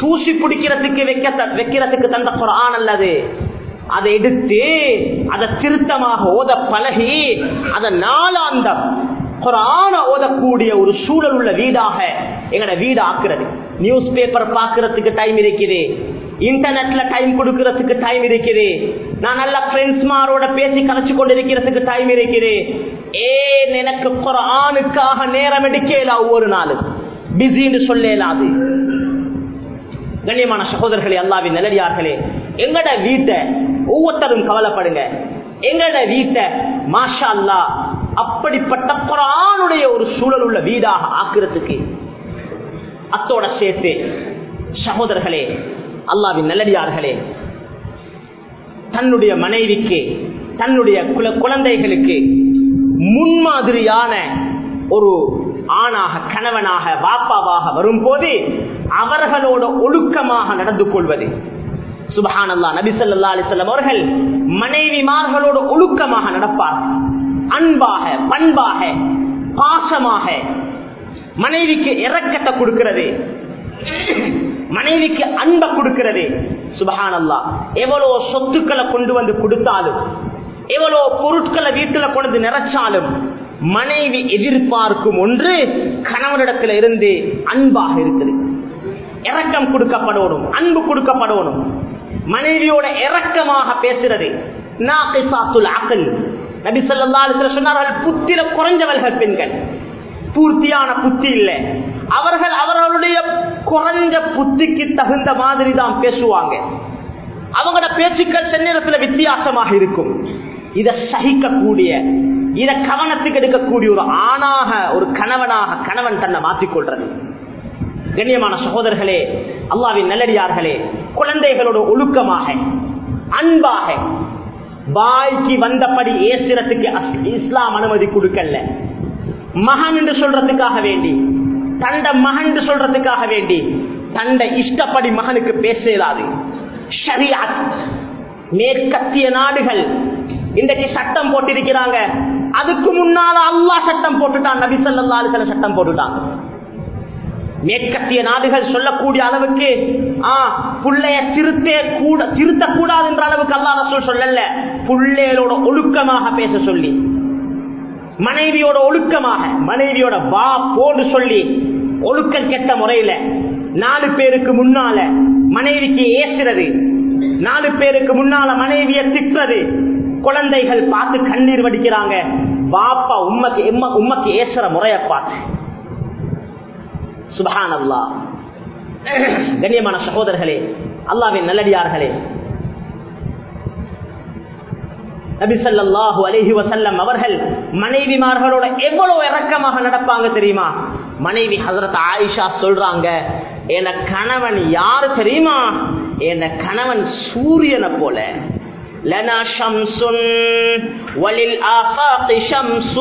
தூசி பிடிக்கிறதுக்கு வைக்க வைக்கிறதுக்கு தந்த குரான் அல்லது அதை எடுத்து அதை திருத்தமாக ஓத பழகி அதை நாளாந்தம் குரான ஓதக்கூடிய ஒரு சூழல் உள்ள வீடாக எங்கட வீடு ஆக்குறது நியூஸ் பேப்பர் பாக்குறதுக்கு டைம் இருக்குது இன்டர்நெட்ல டைம் கொடுக்கறதுக்கு டைம் இருக்குது நான் நல்ல ஃப்ரெண்ட்ஸ்மாரோட பேசி கலைச்சு கொண்டிருக்கிறதுக்கு டைம் இருக்குது ஏன் எனக்கு குரானுக்காக நேரம் எடுக்கல ஒவ்வொரு நாளும் பிஸின்னு சொல்லலாது கண்ணியமான சகோதரர்களே அல்லாவின் நிலடியார்களே எங்கட வீட்டை ஒவ்வொருத்தரும் கவலைப்படுங்க எங்கட வீட்டை மாஷா அல்லா அப்படிப்பட்ட குரானுடைய ஒரு சூழல் உள்ள வீடாக ஆக்குறதுக்கு அத்தோட சேர்த்து சகோதரர்களே அல்லாவின் நல்லடியார்களே தன்னுடைய மனைவிக்கு தன்னுடைய குழந்தைகளுக்கு முன்மாதிரியான ஒரு ஆணாக கணவனாக வாப்பாவாக வரும்போது அவர்களோட ஒழுக்கமாக நடந்து கொள்வது சுபஹானல்லா நபி சொல்லா அலிசல்லம் அவர்கள் மனைவிமார்களோட ஒழுக்கமாக நடப்பார் அன்பாக பண்பாக பாசமாக மனைவிக்கு இறக்கத்தை கொடுக்கிறது மனைவிக்கு அன்பை கொடுக்கிறது சுபஹானல்லா எவ்வளவு சொத்துக்களை கொண்டு வந்து கொடுத்தாலும் எவ்வளவு பொருட்களை வீட்டுல கொண்டு நிறைச்சாலும் மனைவி எதிர்பார்க்கும் ஒன்று கணவனிடத்துல இருந்து அன்பாக இருக்குது இரக்கம் கொடுக்கப்படணும் அன்பு கொடுக்கப்படணும் மனைவியோட இரக்கமாக பேசுறது நபி சொல்லா சொன்னார்கள் புத்திர குறைஞ்சவர்கள் பெண்கள் பூர்த்தியான புத்தி இல்லை அவர்கள் அவர்களுடைய குறைஞ்ச புத்திக்கு தகுந்த மாதிரி தான் பேசுவாங்க அவங்களோட பேச்சுக்கள் செந்நேரத்தில் வித்தியாசமாக இருக்கும் இதை சகிக்கக்கூடிய இதை கவனத்துக்கு எடுக்கக்கூடிய ஒரு ஆணாக ஒரு கணவனாக கணவன் தன்னை மாற்றிக்கொள்றது கண்ணியமான சகோதரர்களே அல்லாவின் நல்லடியார்களே குழந்தைகளோட ஒழுக்கமாக அன்பாக வாய்க்கு வந்தபடி ஏசுறதுக்கு இஸ்லாம் அனுமதி கொடுக்கல மகன் என்று சொல்றதுக்காக வேண்டி தண்ட மகன் என்று சொல்றதுக்காக வேண்டி தண்ட இஷ்டப்படி மகனுக்கு பேசலாது ஷரியாத் மேற்கத்திய நாடுகள் இன்றைக்கு சட்டம் போட்டிருக்கிறாங்க அதுக்கு முன்னால அல்லா சட்டம் போட்டுட்டான் நபி சொல்லா சில சட்டம் போட்டுட்டான் மேற்கத்திய நாடுகள் சொல்லக்கூடிய அளவுக்கு புள்ளைய திருத்தே கூட திருத்தக்கூடாது என்ற அளவுக்கு அல்லா ரசூல் சொல்லல புள்ளைகளோட ஒழுக்கமாக பேச சொல்லி மனைவியோட ஒழுக்கமாக மனைவியோட வா போடு சொல்லி ஒழுக்கம் கெட்ட முறையில நாலு பேருக்கு முன்னால மனைவிக்கு ஏசுறது நாலு பேருக்கு முன்னால மனைவிய திட்டுறது குழந்தைகள் பார்த்து கண்ணீர் வடிக்கிறாங்க பாப்பா உம்மக்கு உம்மக்கு ஏசுற முறைய பார்த்து சுபஹான் அல்லா கண்ணியமான சகோதரர்களே அல்லாவின் நல்லடியார்களே நபிசல்லாஹு அலஹி வசல்லம் அவர்கள் மனைவிமார்களோட எவ்வளவு இறக்கமாக நடப்பாங்க தெரியுமா மனைவி ஹசரத் ஆயிஷா சொல்றாங்க என கணவன் யாரு தெரியுமா என கணவன் சூரியனை போல لنا شمس وللآفاق شمس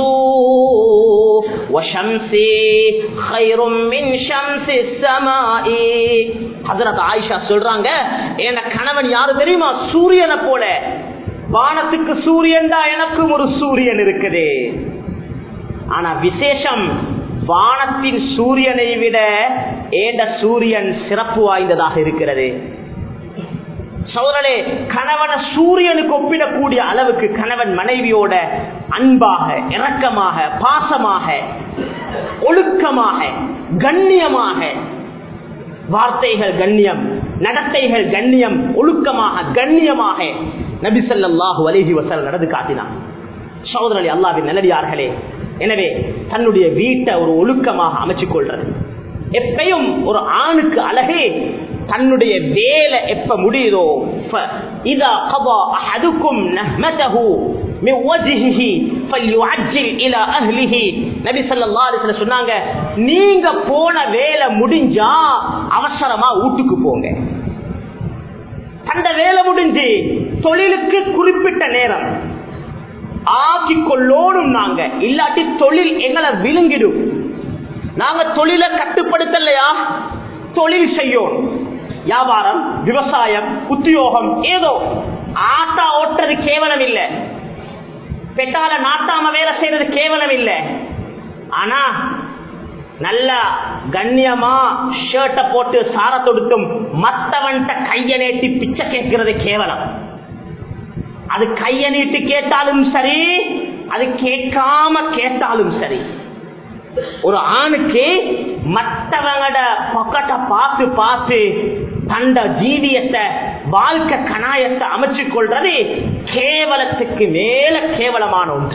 وشمسي خير من شمس السماء حضرت ஆயிஷா சொல்றாங்க என கணவன் யாரு தெரியுமா சூரியனை போல வானத்துக்கு சூரியன் தான் எனக்கும் ஒரு சூரியன் இருக்குது ஆனா விசேஷம் வானத்தின் சூரியனை விட ஏண்ட சூரியன் சிறப்பு வாய்ந்ததாக இருக்கிறது சோதரே கணவன சூரியனுக்கு ஒப்பிடக்கூடிய அளவுக்கு கணவன் மனைவியோட அன்பாக இரக்கமாக பாசமாக ஒழுக்கமாக கண்ணியமாக வார்த்தைகள் கண்ணியம் நடத்தைகள் கண்ணியம் ஒழுக்கமாக கண்ணியமாக நபிசல்லாஹு அலிஹி வசல் நடந்து காட்டினான் சகோதரி அல்லாவின் நல்லடியார்களே எனவே தன்னுடைய வீட்டை ஒரு ஒழுக்கமாக அமைச்சுக் கொள்றது எப்பயும் ஒரு ஆணுக்கு அழகே தன்னுடைய வேலை எப்ப முடியுதோ இதா கபா அஹதுக்கும் நஹ்மதஹு من وجهه فليعجل الى اهله நபி ஸல்லல்லாஹு அலைஹி வஸல்லம் சொன்னாங்க நீங்க போன வேலை முடிஞ்சா அவசரமா வீட்டுக்கு போங்க அந்த வேலை முடிஞ்சு தொழிலுக்கு குறிப்பிட்ட நேரம் ஆக்கி கொள்ளோடும் நாங்க இல்லாட்டி தொழில் எங்களை விழுங்கிடும் நாங்க தொழிலை கட்டுப்படுத்தலையா தொழில் செய்யும் வியாபாரம் விவசாயம் உத்தியோகம் ஏதோ ஆட்டா ஓட்டுறது கேவலம் இல்லை பெட்டால நாட்டாம வேலை செய்யறது கேவலம் இல்லை ஆனா நல்லா கண்ணியமா ஷர்ட்டை போட்டு சார தொடுத்தும் மத்தவன்ட்ட கைய நீட்டி பிச்சை கேட்கிறது கேவலம் அது கைய நீட்டு கேட்டாலும் சரி அது கேட்காம கேட்டாலும் சரி ஒரு ஆணுக்கு மற்றவங்களோட பொக்கட்டை பார்த்து பார்த்து தண்ட ஜீவியத்தை வாழ்க்கை கணாயத்தை அமைச்சு கொள்றது கேவலத்துக்கு மேல கேவலமான ஒன்று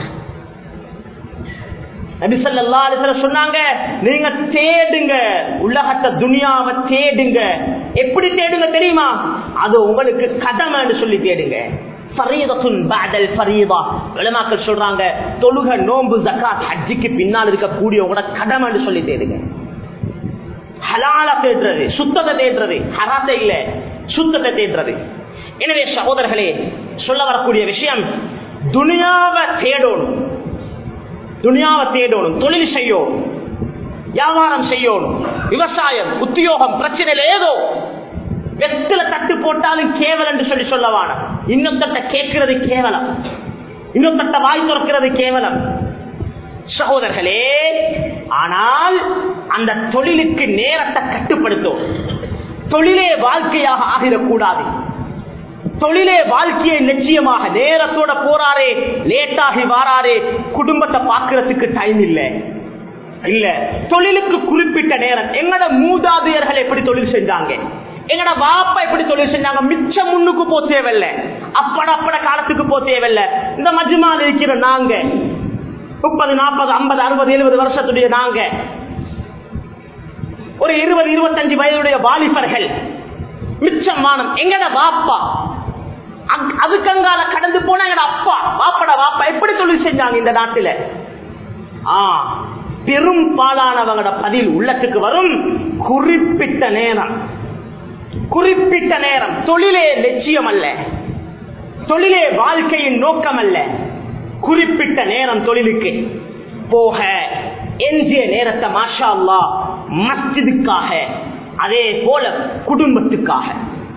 நபிசல்லா சொன்னாங்க நீங்க தேடுங்க உலகத்தை துனியாவை தேடுங்க எப்படி தேடுங்க தெரியுமா அது உங்களுக்கு கடமைன்னு சொல்லி தேடுங்க சொல்றாங்க தொழுக நோம்பு ஜக்காத் ஹஜ்ஜிக்கு பின்னால் இருக்கக்கூடிய கடமைன்னு சொல்லி தேடுங்க ஹலால தேடுறது சுத்தத்தை தேடுறது ஹராத்தை இல்ல சுத்தத்தை தேடுறது எனவே சகோதரர்களே சொல்ல வரக்கூடிய விஷயம் துனியாவை தேடணும் துனியாவை தேடணும் தொழில் செய்யணும் வியாபாரம் செய்யணும் விவசாயம் உத்தியோகம் பிரச்சனை ஏதோ வெத்தில தட்டு போட்டாலும் கேவலம் என்று சொல்லி சொல்லவான இன்னொத்தட்ட கேட்கிறது கேவலம் இன்னொத்தட்ட வாய் துறக்கிறது கேவலம் சகோதரர்களே ஆனால் அந்த தொழிலுக்கு நேரத்தை கட்டுப்படுத்தும் தொழிலே வாழ்க்கையாக ஆகிடக்கூடாது தொழிலே வாழ்க்கையை நிச்சயமாக நேரத்தோட போறாரே லேட்டாகி வாராரே குடும்பத்தை பார்க்கறதுக்கு டைம் இல்ல இல்ல தொழிலுக்கு குறிப்பிட்ட நேரம் எங்கட மூதாதையர்கள் எப்படி தொழில் செஞ்சாங்க எங்கட வாப்பா எப்படி தொழில் செஞ்சாங்க மிச்சம் முன்னுக்கு போ தேவையில்ல அப்பட அப்பட காலத்துக்கு போ தேவையில்ல இந்த மஜ்மால் இருக்கிற நாங்க முப்பது நாற்பது ஐம்பது அறுபது எழுபது வருஷத்துடைய நாங்க ஒரு இருபது இருபத்தஞ்சு வயதுடைய வாலிபர்கள் மிச்சமானம் எங்கட வாப்பா அதுக்கங்கால கடந்து போன எங்கட அப்பா வாப்பட வாப்பா எப்படி தொழில் செஞ்சாங்க இந்த நாட்டில ஆ பெரும்பாலானவங்களோட பதில் உள்ளத்துக்கு வரும் குறிப்பிட்ட நேரம் குறிப்பிட்ட நேரம் தொழிலே லட்சியம் அல்ல தொழிலே வாழ்க்கையின் நோக்கம் அல்ல குறிப்பிட்ட நேரம் தொழிலுக்கு போக எஞ்சிய நேரத்தை மாஷா அல்லா மஸ்ஜிதுக்காக அதே போல குடும்பத்துக்காக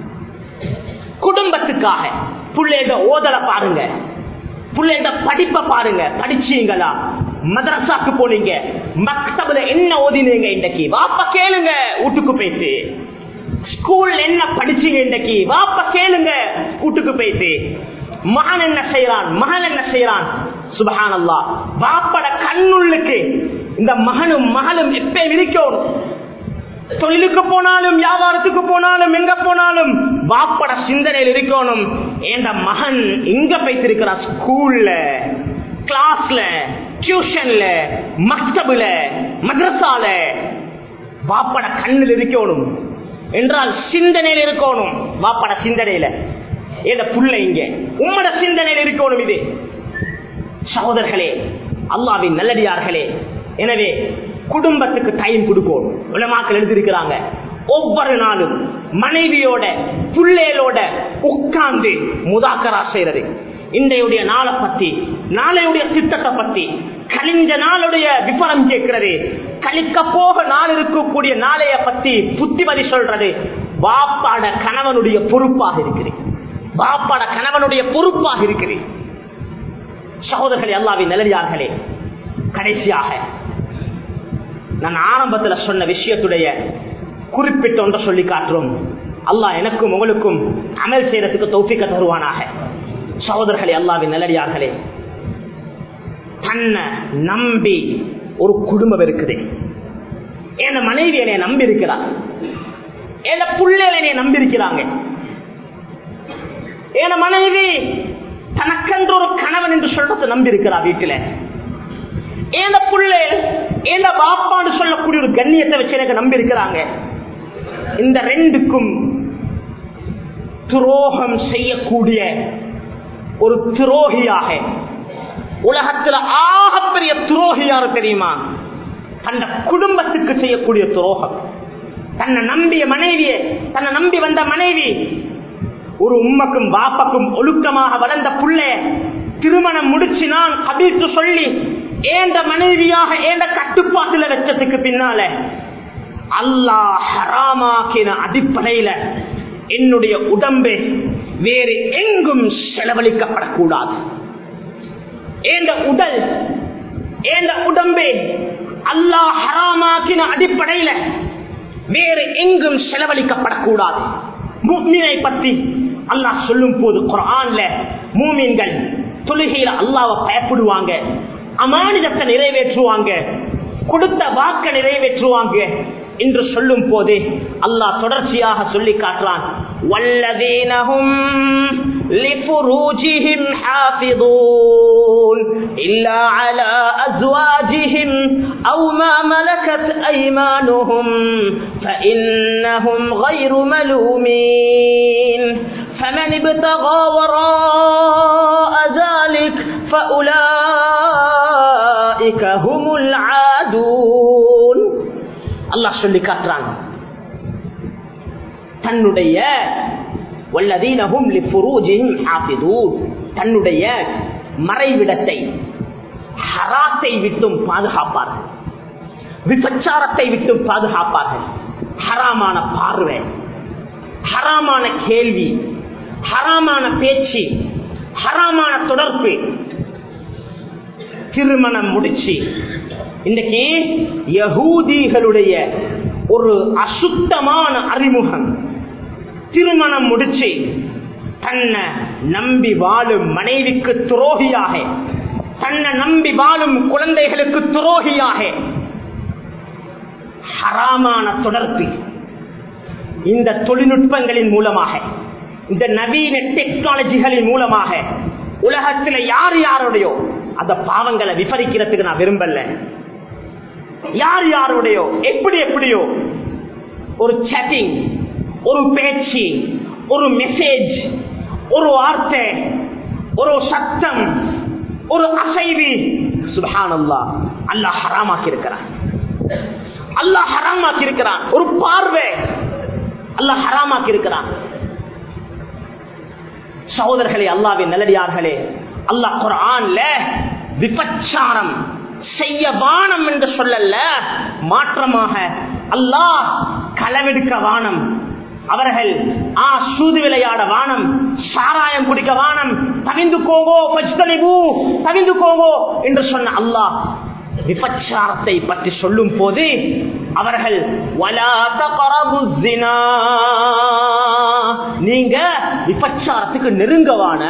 குடும்பத்துக்காக புள்ளேட ஓதல பாருங்க புள்ளேட படிப்பை பாருங்க படிச்சீங்களா மதரசாக்கு போனீங்க மக்தபுல என்ன ஓதினீங்க இன்னைக்கு வாப்ப கேளுங்க வீட்டுக்கு போயிட்டு ஸ்கூல் என்ன படிச்சீங்க இன்னைக்கு வாப்ப கேளுங்க வீட்டுக்கு போயிட்டு மகன் என்ன செய்யறான் மகன் என்ன செய்யறான் சுபஹான் அல்லா வாப்பட கண்ணுள்ளுக்கு இந்த மகனும் மகளும் எப்பயும் இருக்கணும் தொழிலுக்கு போனாலும் வியாபாரத்துக்கு போனாலும் எங்க போனாலும் வாப்பட சிந்தனையில் இருக்கணும் என்ற மகன் எங்க போய்த்திருக்கிறான் ஸ்கூல்ல கிளாஸ்ல டியூஷன்ல மக்தபுல மദ്രസാல வாப்பட கண்ணில் இருக்கணும் என்றால் சிந்தனையில் இருக்கணும் வாப்பட சிந்தனையில ஏத புள்ள இங்க உம்மட சிந்தனையில் இருக்கணும் இது சகோதரர்களே அல்லாவின் நல்லடியார்களே எனவே குடும்பத்துக்கு டைம் கொடுக்கணும் உலமாக்கள் எழுதியிருக்கிறாங்க ஒவ்வொரு நாளும் மனைவியோட பிள்ளைகளோட உட்கார்ந்து முதாக்கரா செய்யறது இன்றையுடைய நாளை பத்தி நாளையுடைய திட்டத்தை பத்தி கழிஞ்ச நாளுடைய விபரம் கேட்கிறது கழிக்க போக நாள் இருக்கக்கூடிய நாளைய பத்தி புத்திமதி சொல்றது வாப்பாட கணவனுடைய பொறுப்பாக இருக்குது வாப்பாட கணவனுடைய பொறுப்பாக இருக்குது சகோதரர்களே அல்லாவின் நிலையார்களே கடைசியாக நான் ஆரம்பத்துல சொன்ன விஷயத்துடைய குறிப்பிட்ட ஒன்றை சொல்லி காட்டுறோம் அல்லாஹ் எனக்கும் உங்களுக்கும் அமல் செய்யறதுக்கு தௌஃபிக்க தருவானாக சகோதரர்களே அல்லாவின் நல்லடியார்களே தன்னை நம்பி ஒரு குடும்பம் இருக்குது என் மனைவி என்னை நம்பி இருக்கிறார் என் பிள்ளைகள் என்னை நம்பி இருக்கிறாங்க என் மனைவி தனக்கென்று ஒரு கணவன் என்று சொல்றது நம்பி இருக்கிறார் வீட்டில ஏந்த புள்ளை ஏந்த பாப்பான்னு சொல்லக்கூடிய ஒரு கண்ணியத்தை வச்சு எனக்கு நம்பி இருக்கிறாங்க இந்த ரெண்டுக்கும் துரோகம் செய்யக்கூடிய ஒரு துரோகியாக உலகத்துல ஆகப்பெரிய துரோகி யாரு தெரியுமா தந்த குடும்பத்துக்கு செய்யக்கூடிய துரோகம் தன்னை நம்பிய மனைவியை தன்னை நம்பி வந்த மனைவி ஒரு உம்மக்கும் பாப்பக்கும் ஒழுக்கமாக வளர்ந்த புள்ளை திருமணம் முடிச்சு நான் கபித்து சொல்லி ஏந்த மனைவியாக ஏந்த கட்டுப்பாட்டுல வச்சதுக்கு பின்னால அல்லாஹ் ஹராமாக்கின அடிப்படையில என்னுடைய உடம்பை வேறு எங்கும் செலவழிக்கப்படக்கூடாது ஏந்த உடல் ஏந்த உடம்பே அல்லாஹ் ஹராமாக்கின மார்க்கின அடிப்படையில வேறு எங்கும் செலவழிக்கப்படக்கூடாது மூமினை பற்றி அல்லாஹ் சொல்லும் போது குரான்ல மூமின்கள் தொழுகையில அல்லாவை பயப்படுவாங்க அமானிதத்தை நிறைவேற்றுவாங்க கொடுத்த வாக்க நிறைவேற்றுவாங்க என்று சொல்லும் போது அல்லாஹ் தொடர்ச்சியாக சொல்லி காட்டுறான் வல்லதீனஹும் لفروجهم حافظون إلا على أزواجهم أو ما ملكت أيمانهم فإنهم غير ملومين فمن ابتغى وراء ذلك فأولئك هم العادون الله சொல்லி காட்டுறான் தன்னுடைய வல்லதீனஹும் லிஃபுரூஜிஹிம் ஹாஃபிதூன் தன்னுடைய மறைவிடத்தை ஹராத்தை விட்டும் பாதுகாப்பார்கள் விபச்சாரத்தை விட்டும் பாதுகாப்பார்கள் ஹராமான பார்வை ஹராமான கேள்வி ஹராமான பேச்சு ஹராமான தொடர்பு திருமணம் முடிச்சு இன்னைக்கு யகூதிகளுடைய ஒரு அசுத்தமான அறிமுகம் திருமணம் முடிச்சு தன்னை நம்பி வாழும் மனைவிக்கு துரோகியாக தன்னை நம்பி வாழும் குழந்தைகளுக்கு துரோகியாக ஹராமான தொடர்பு இந்த தொழில்நுட்பங்களின் மூலமாக இந்த நவீன டெக்னாலஜிகளின் மூலமாக உலகத்தில் யார் யாருடையோ அந்த பாவங்களை விபரிக்கிறதுக்கு நான் விரும்பல யார் யாருடையோ எப்படி எப்படியோ ஒரு சேட்டிங் ஒரு பேச்சு ஒரு மெசேஜ் ஒரு வார்த்தை ஒரு சத்தம் ஒரு அசைவு சுபஹானல்லா அல்லாஹ் ஹராமாக்கி இருக்கிறான் அல்லாஹ் ஹராமாக்கி இருக்கிறான் ஒரு பார்வை அல்லாஹ் ஹராமாக்கி இருக்கிறான் சகோதரர்களே அல்லாவின் நல்லடியார்களே அல்லாஹ் குரான்ல விபச்சாரம் செய்ய வானம் என்று சொல்லல மாற்றமாக அல்லாஹ் களவெடுக்க வானம் அவர்கள் ஆ சூது விளையாட வானம் சாராயம் குடிக்க வானம் தவிந்து கோவோ பஜ்தலிபு தவிந்து கோவோ என்று சொன்ன அல்லாஹ் விபச்சாரத்தை பற்றி சொல்லும் போது அவர்கள் வலா தகரபு ஸினா. நீங்க விபச்சாரத்துக்கு நெருங்கவான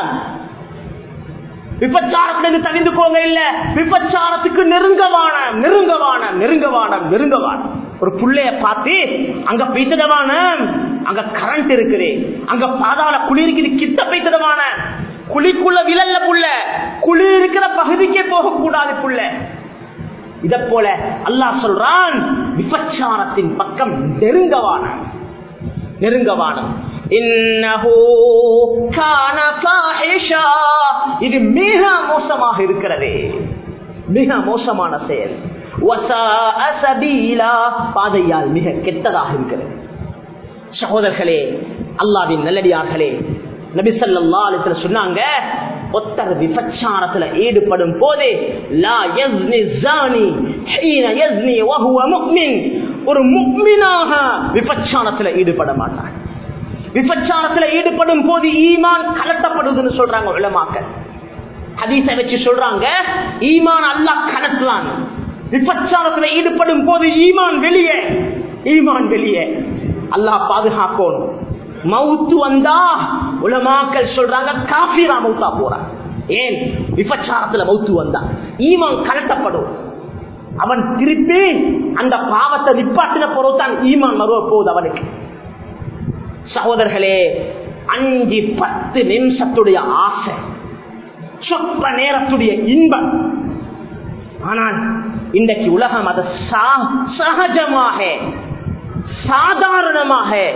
விபச்சாரத்திலிருந்து தவிந்துக்கோங்க இல்ல விபச்சாரத்துக்கு நெருங்கவான நெருங்கவான நெருங்கவான நெருங்கவான ஒரு புள்ளைய பார்த்து அங்க பெய்ததவான அங்க கரண்ட் இருக்குது அங்க பாதாள குளி இருக்குது கிட்ட பெய்ததவான குழிக்குள்ள விழல்ல புள்ள குளி இருக்கிற பகுதிக்கே போகக்கூடாது புள்ள இத போல அல்லாஹ் சொல்றான் விபச்சாரத்தின் பக்கம் நெருங்கவான நெருங்கவானம் இன்னஹு கான ஃபாஹிஷா இது மிக மோசமாக இருக்கிறது மிக மோசமான செயல் வஸாஅ சபீலா பாதையால் மிக கெட்டதாக இருக்கிறது சகோதரர்களே அல்லாவின் நல்லடியார்களே நபி ஸல்லல்லாஹு அலைஹி வஸல்லம் சொன்னாங்க ஒத்தர் விபச்சாரத்துல ஈடுபடும் போது லா யஸ்னி ஸானி ஹீன யஸ்னி வஹுவ முஃமின் ஒரு முக்மினாக விபச்சாரத்துல ஈடுபட மாட்டான் விபச்சாரத்துல ஈடுபடும் போது ஈமான் கலட்டப்படுதுன்னு சொல்றாங்க உலமாக்கள் ஹதீஸை வச்சு சொல்றாங்க ஈமான் அல்லாஹ் கலட்டுறான் விபச்சாரத்துல ஈடுபடும் போது ஈமான் வெளியே ஈமான் வெளியே அல்லாஹ் பாதுகாக்கணும் மவுத்து வந்தா உலமாக்கள் சொல்றாங்க காஃபிரா மவுத்தா போறான் ஏன் விபச்சாரத்துல மவுத்து வந்தா ஈமான் கலட்டப்படும் அவன் திருப்பி அந்த பாவத்தை நிப்பாட்டின பொருள்தான் ஈமான் மறுவ போகுது அவனுக்கு சகோதரர்களே அஞ்சு பத்து நிமிஷத்துடைய ஆசை சொற்ப நேரத்துடைய இன்பம் ஆனால் இன்றைக்கு உலகம் அதை சா- சகஜமாக சாதாரணமாக